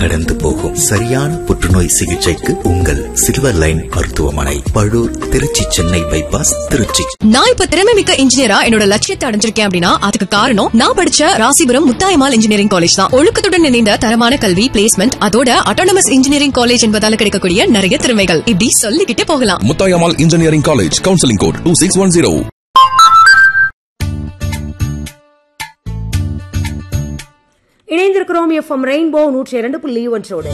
கடந்து போகும் சரியான புற்றுநோய் சிகிச்சைக்கு உங்கள் சில்வர் லைன் மருத்துவமனை பழூர் திருச்சி சென்னை பைபாஸ் திருச்சி நான் இப்ப திறமை மிக்க இன்ஜினியரா என்னோட லட்சியத்தை அடைஞ்சிருக்கேன் அப்படின்னா அதுக்கு காரணம் நான் படிச்ச ராசிபுரம் முத்தாயமால் இன்ஜினியரிங் காலேஜ் தான் ஒழுக்கத்துடன் இணைந்த தரமான கல்வி பிளேஸ்மெண்ட் அதோட அட்டானமஸ் இன்ஜினியரிங் காலேஜ் என்பதால கிடைக்கக்கூடிய நிறைய திறமைகள் இப்படி சொல்லிக்கிட்டே போகலாம் Muthayammal engineering college counselling code two six one zero இணைந்திருக்கிறோம் எஃப்எம் ரெயின்போ நூற்றி இரண்டு புள்ளி ஒன்றோடு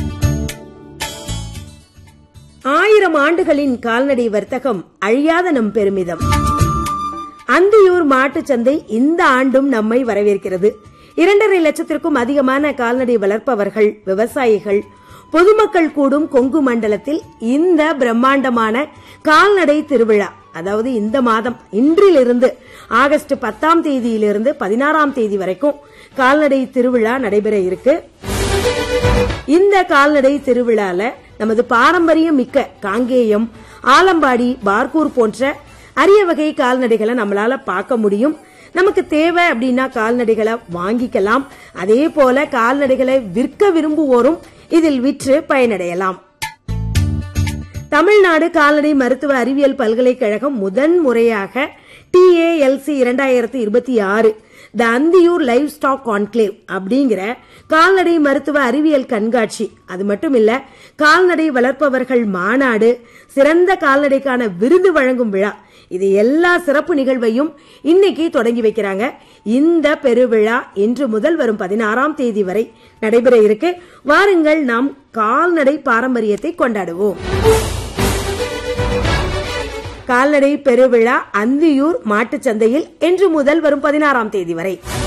ஆயிரம் ஆண்டுகளின் கால்நடை வர்த்தகம் அழியாத நம் பெருமிதம் அந்தியூர் மாட்டுச் சந்தை இந்த ஆண்டும் நம்மை வரவேற்கிறது இரண்டரை லட்சத்திற்கும் அதிகமான கால்நடை வளர்ப்பவர்கள் விவசாயிகள் பொதுமக்கள் கூடும் கொங்கு மண்டலத்தில் இந்த பிரம்மாண்டமான கால்நடை திருவிழா அதாவது இந்த மாதம் இன்றிலிருந்து ஆகஸ்ட் பத்தாம் தேதியிலிருந்து பதினாறாம் தேதி வரைக்கும் கால்நடை திருவிழா நடைபெற இருக்கு இந்த கால்நடை திருவிழால நமது பாரம்பரியம் மிக்க காங்கேயம் ஆலம்பாடி பார்கூர் போன்ற அரிய வகை கால்நடைகளை நம்மளால பார்க்க முடியும் நமக்கு தேவை அப்படின்னா கால்நடைகளை வாங்கிக்கலாம் அதே போல கால்நடைகளை விற்க விரும்புவோரும் இதில் விற்று பயனடையலாம் தமிழ்நாடு கால்நடை மருத்துவ அறிவியல் பல்கலைக்கழகம் முதன் முறையாக டிஏஎல்சி இரண்டாயிரத்தி இருபத்தி ஆறு the Anthiyur livestock conclave அப்படிங்கிற கால்நடை மருத்துவ அறிவியல் கண்காட்சி அது மட்டும் இல்ல கால்நடை வளர்ப்பவர்கள் மாநாடு சிறந்த கால்நடைக்கான விருது வழங்கும் விழா இது எல்லா சிறப்பு நிகழ்வையும் இன்னைக்கு தொடங்கி வைக்கிறாங்க இந்த பெருவிழா இன்று முதல் வரும் பதினாறாம் தேதி வரை நடைபெற இருக்கு வாருங்கள் நாம் கால்நடை பாரம்பரியத்தை கொண்டாடுவோம் கால்நடை பெருவிழா அந்தியூர் மாட்டுச் சந்தையில் இன்று முதல் வரும் பதினாறாம் தேதி வரை